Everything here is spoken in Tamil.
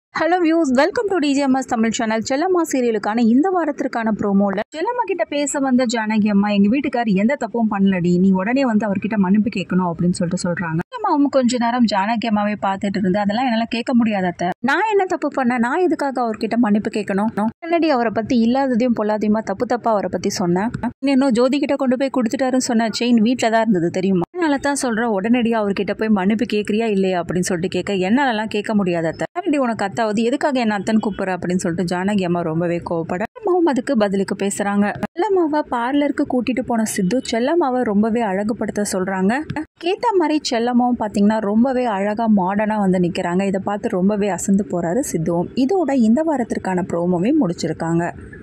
Hello views welcome to DGMS Tamil channel Chellamma சீரியலுக்கான இந்த வாரத்திற்கான ப்ரோமோல செல்லம்மா கிட்ட பேச வந்த ஜானகி அம்மா எங்க வீட்டுக்கார் எந்த தப்பும் பண்ணலடி நீ உடனே வந்து அவர்கிட்ட மன்னிப்பு கேட்கணும் அப்படின்னு சொல்லிட்டு சொல்றாங்க அம்மாவும் கொஞ்ச நேரம் ஜானகி அம்மாவே பார்த்துட்டு இருந்து அதெல்லாம் என்னால கேட்க முடியாத அத்தை. நான் என்ன தப்பு பண்ணேன் நான் எதுக்காக அவர்கிட்ட மன்னிப்பு கேட்கணும் என்னடி அவரை பத்தி இல்லாததையும் பொல்லாதையுமா தப்பு தப்பா அவரை பத்தி சொன்னேன் இன்னும் ஜோதி கிட்ட கொண்டு போய் கொடுத்துட்டாருன்னு சொன்ன செயின் வீட்டில் தான் இருந்தது தெரியுமா அதனால தான் சொல்கிறேன் உடனடியாக அவர்கிட்ட போய் மன்னிப்பு கேட்குறியா இல்லையா அப்படின்னு சொல்லிட்டு கேட்க என்னாலலாம் கேட்க முடியாத அத்தை யாரடி உனக்கு அத்தாவது எதுக்காக என்ன அத்தன் கூப்பிட்ற அப்படின்னு சொல்லிட்டு ஜானகி அம்மா ரொம்பவே கோவப்பட அம்மாவும் அதுக்கு பதிலுக்கு பேசுகிறாங்க செல்லம்மாவை பார்லருக்கு கூட்டிட்டு போன சித்து செல்லம்மாவை ரொம்பவே அழகுபடுத்த சொல்கிறாங்க கேத்த மாதிரி செல்லம்மாவும் பார்த்தீங்கன்னா ரொம்பவே அழகாக மாடர்னாக வந்து நிற்கிறாங்க இதை பார்த்து ரொம்பவே அசந்து போகிறாரு சித்துவும் இதோட இந்த வாரத்திற்கான ப்ரோமோவே முடிச்சிருக்காங்க